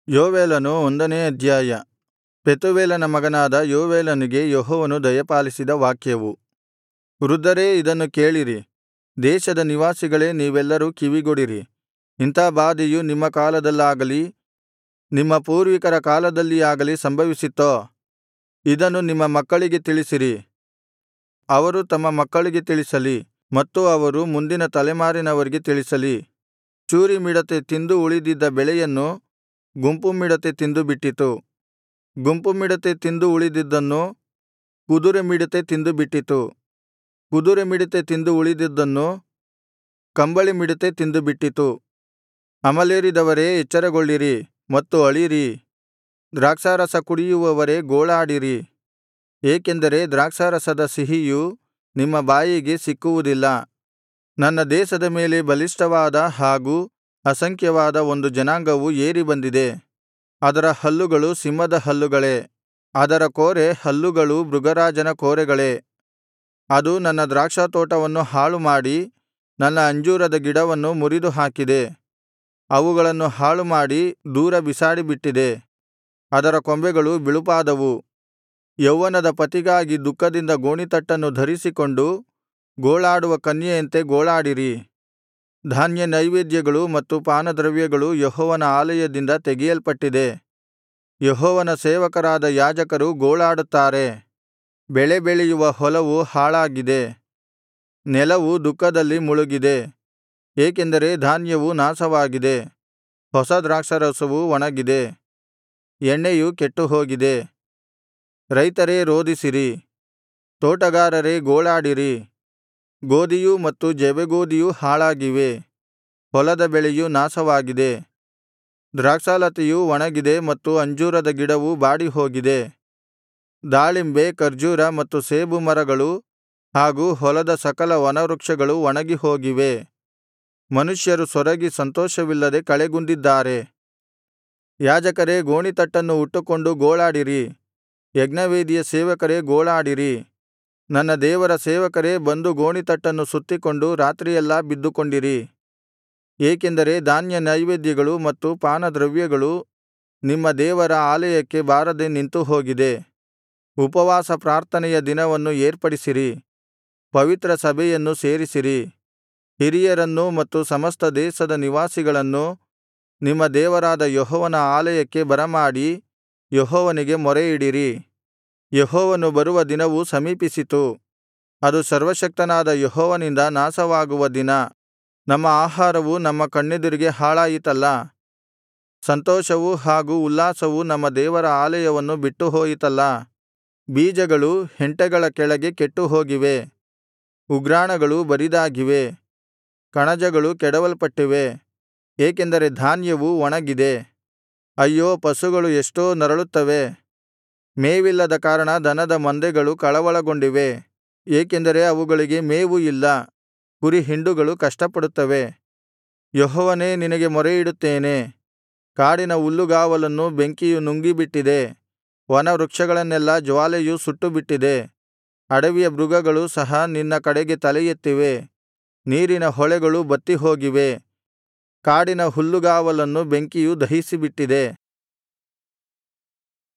ಯೋವೇಲನು ಒಂದನೇ ಅಧ್ಯಾಯ ಪೆತೂವೇಲನ ಮಗನಾದ ಯೋವೇಲನಿಗೆ ಯೆಹೋವನು ದಯಪಾಲಿಸಿದ ವಾಕ್ಯವು ವೃದ್ಧರೇ ಇದನ್ನು ಕೇಳಿರಿ ದೇಶದ ನಿವಾಸಿಗಳೇ ನೀವೆಲ್ಲರೂ ಕಿವಿಗೊಡಿರಿ ಇಂಥಾ ಬಾಧೆಯು ನಿಮ್ಮ ಕಾಲದಲ್ಲಾಗಲಿ ನಿಮ್ಮ ಪೂರ್ವಿಕರ ಕಾಲದಲ್ಲಿಯಾಗಲಿ ಸಂಭವಿಸಿತ್ತೋ ಇದನ್ನು ನಿಮ್ಮ ಮಕ್ಕಳಿಗೆ ತಿಳಿಸಿರಿ ಅವರು ತಮ್ಮ ಮಕ್ಕಳಿಗೆ ತಿಳಿಸಲಿ ಮತ್ತು ಅವರು ಮುಂದಿನ ತಲೆಮಾರಿನವರಿಗೆ ತಿಳಿಸಲಿ ಚೂರಿಮಿಡತೆ ತಿಂದು ಉಳಿದಿದ್ದ ಬೆಳೆಯನ್ನು ಗುಂಪುಮಿಡತೆ ತಿಂದುಬಿಟ್ಟಿತು ಗುಂಪುಮಿಡತೆ ತಿಂದು ಉಳಿದಿದ್ದನ್ನು ಕುದುರೆಮಿಡತೆ ತಿಂದುಬಿಟ್ಟಿತು ಕುದುರೆಮಿಡತೆ ತಿಂದು ಉಳಿದಿದ್ದನ್ನು ಕಂಬಳಿಮಿಡತೆ ತಿಂದುಬಿಟ್ಟಿತು ಅಮಲೇರಿದವರೇ ಎಚ್ಚರಗೊಳ್ಳಿರಿ ಮತ್ತು ಅಳಿರಿ ದ್ರಾಕ್ಷಾರಸ ಕುಡಿಯುವವರೇ ಗೋಳಾಡಿರಿ ಏಕೆಂದರೆ ದ್ರಾಕ್ಷಾರಸದ ಸಿಹಿಯು ನಿಮ್ಮ ಬಾಯಿಗೆ ಸಿಕ್ಕುವುದಿಲ್ಲ ನನ್ನ ದೇಶದ ಮೇಲೆ ಬಲಿಷ್ಠವಾದ ಹಾಗೂ ಅಸಂಖ್ಯವಾದ ಒಂದು ಜನಾಂಗವು ಏರಿ ಬಂದಿದೆ ಅದರ ಹಲ್ಲುಗಳು ಸಿಂಹದ ಹಲ್ಲುಗಳೇ ಅದರ ಕೋರೆ ಹಲ್ಲುಗಳು ಮೃಗರಾಜನ ಕೋರೆಗಳೇ ಅದು ನನ್ನ ದ್ರಾಕ್ಷಾತೋಟವನ್ನು ಹಾಳುಮಾಡಿ ನನ್ನ ಅಂಜೂರದ ಗಿಡವನ್ನು ಮುರಿದುಹಾಕಿದೆ ಅವುಗಳನ್ನು ಹಾಳುಮಾಡಿ ದೂರ ಬಿಸಾಡಿಬಿಟ್ಟಿದೆ ಅದರ ಕೊಂಬೆಗಳು ಬಿಳುಪಾದವು ಯೌವನದ ಪತಿಗಾಗಿ ದುಃಖದಿಂದ ಗೋಣಿತಟ್ಟನ್ನು ಧರಿಸಿಕೊಂಡು ಗೋಳಾಡುವ ಕನ್ಯೆಯಂತೆ ಗೋಳಾಡಿರಿ ಧಾನ್ಯನೈವೇದ್ಯಗಳು ಮತ್ತು ಪಾನದ್ರವ್ಯಗಳು ಯೆಹೋವನ ಆಲಯದಿಂದ ತೆಗೆಯಲ್ಪಟ್ಟಿದೆ ಯೆಹೋವನ ಸೇವಕರಾದ ಯಾಜಕರು ಗೋಳಾಡುತ್ತಾರೆ ಬೆಳೆ ಬೆಳೆಯುವ ಹೊಲವು ಹಾಳಾಗಿದೆ ನೆಲವು ದುಃಖದಲ್ಲಿ ಮುಳುಗಿದೆ ಏಕೆಂದರೆ ಧಾನ್ಯವು ನಾಶವಾಗಿದೆ ಹೊಸ ದ್ರಾಕ್ಷಾರಸವು ಒಣಗಿದೆ ಎಣ್ಣೆಯು ಕೆಟ್ಟುಹೋಗಿದೆ ರೈತರೇ ರೋದಿಸಿರಿ ತೋಟಗಾರರೇ ಗೋಳಾಡಿರಿ ಗೋದಿಯೂ ಮತ್ತು ಜವೆಗೋದಿಯೂ ಹಾಳಾಗಿವೆ ಹೊಲದ ಬೆಳೆಯು ನಾಶವಾಗಿದೆ ದ್ರಾಕ್ಷಾಲತೆಯು ಒಣಗಿದೆ ಮತ್ತು ಅಂಜೂರದ ಗಿಡವು ಬಾಡಿಹೋಗಿದೆ ದಾಳಿಂಬೆ ಖರ್ಜೂರ ಮತ್ತು ಸೇಬು ಮರಗಳು ಹಾಗೂ ಹೊಲದ ಸಕಲ ವನವೃಕ್ಷಗಳು ಒಣಗಿಹೋಗಿವೆ ಮನುಷ್ಯರು ಸೊರಗಿ ಸಂತೋಷವಿಲ್ಲದೆ ಕಳೆಗುಂದಿದ್ದಾರೆ ಯಾಜಕರೇ ಗೋಣಿತಟ್ಟನ್ನು ಉಟ್ಟುಕೊಂಡು ಗೋಳಾಡಿರಿ ಯಜ್ಞವೇದಿಯ ಸೇವಕರೇ ಗೋಳಾಡಿರಿ ನನ್ನ ದೇವರ ಸೇವಕರೇ ಬಂದು ಗೋಣಿತಟ್ಟನ್ನು ಸುತ್ತಿಕೊಂಡು ರಾತ್ರಿಯೆಲ್ಲಾ ಬಿದ್ದುಕೊಂಡಿರಿ ಏಕೆಂದರೆ ಧಾನ್ಯನೈವೇದ್ಯಗಳು ಮತ್ತು ಪಾನದ್ರವ್ಯಗಳು ನಿಮ್ಮ ದೇವರ ಆಲಯಕ್ಕೆ ಬಾರದೆ ನಿಂತುಹೋಗಿದೆ ಉಪವಾಸ ಪ್ರಾರ್ಥನೆಯ ದಿನವನ್ನು ಏರ್ಪಡಿಸಿರಿ ಪವಿತ್ರ ಸಭೆಯನ್ನು ಸೇರಿಸಿರಿ ಹಿರಿಯರನ್ನೂ ಮತ್ತು ಸಮಸ್ತ ದೇಶದ ನಿವಾಸಿಗಳನ್ನು ನಿಮ್ಮ ದೇವರಾದ ಯೆಹೋವನ ಆಲಯಕ್ಕೆ ಬರಮಾಡಿ ಯೆಹೋವನಿಗೆ ಮೊರೆಯಿಡಿರಿ ಯೆಹೋವನು ಬರುವ ದಿನವು ಸಮೀಪಿಸಿತು ಅದು ಸರ್ವಶಕ್ತನಾದ ಯೆಹೋವನಿಂದ ನಾಶವಾಗುವ ದಿನ ನಮ್ಮ ಆಹಾರವು ನಮ್ಮ ಕಣ್ಣೆದುರಿಗೆ ಹಾಳಾಯಿತಲ್ಲಾ ಸಂತೋಷವೂ ಹಾಗೂ ಉಲ್ಲಾಸವೂ ನಮ್ಮ ದೇವರ ಆಲಯವನ್ನು ಬಿಟ್ಟುಹೋಯಿತಲ್ಲಾ ಬೀಜಗಳು ಹೆಂಟೆಗಳ ಕೆಳಗೆ ಕೆಟ್ಟುಹೋಗಿವೆ ಉಗ್ರಾಣಗಳು ಬರಿದಾಗಿವೆ ಕಣಜಗಳು ಕೆಡವಲ್ಪಟ್ಟಿವೆ ಏಕೆಂದರೆ ಧಾನ್ಯವು ಒಣಗಿದೆ ಅಯ್ಯೋ ಪಶುಗಳು ಎಷ್ಟೋ ನರಳುತ್ತವೆ ಮೇವಿಲ್ಲದ ಕಾರಣ ದನದ ಮಂದೆಗಳು ಕಳವಳಗೊಂಡಿವೆ ಏಕೆಂದರೆ ಅವುಗಳಿಗೆ ಮೇವು ಇಲ್ಲ ಕುರಿಹಿಂಡುಗಳು ಕಷ್ಟಪಡುತ್ತವೆ ಯೆಹೋವನೇ ನಿನಗೆ ಮೊರೆಯಿಡುತ್ತೇನೆ ಕಾಡಿನ ಹುಲ್ಲುಗಾವಲನ್ನು ಬೆಂಕಿಯು ನುಂಗಿಬಿಟ್ಟಿದೆ ವನವೃಕ್ಷಗಳನ್ನೆಲ್ಲಾ ಜ್ವಾಲೆಯು ಸುಟ್ಟುಬಿಟ್ಟಿದೆ ಅಡವಿಯ ಮೃಗಗಳು ಸಹ ನಿನ್ನ ಕಡೆಗೆ ತಲೆಯೆತ್ತಿವೆ ನೀರಿನ ಹೊಳೆಗಳು ಬತ್ತಿಹೋಗಿವೆ ಕಾಡಿನ ಹುಲ್ಲುಗಾವಲನ್ನು ಬೆಂಕಿಯು ದಹಿಸಿಬಿಟ್ಟಿದೆ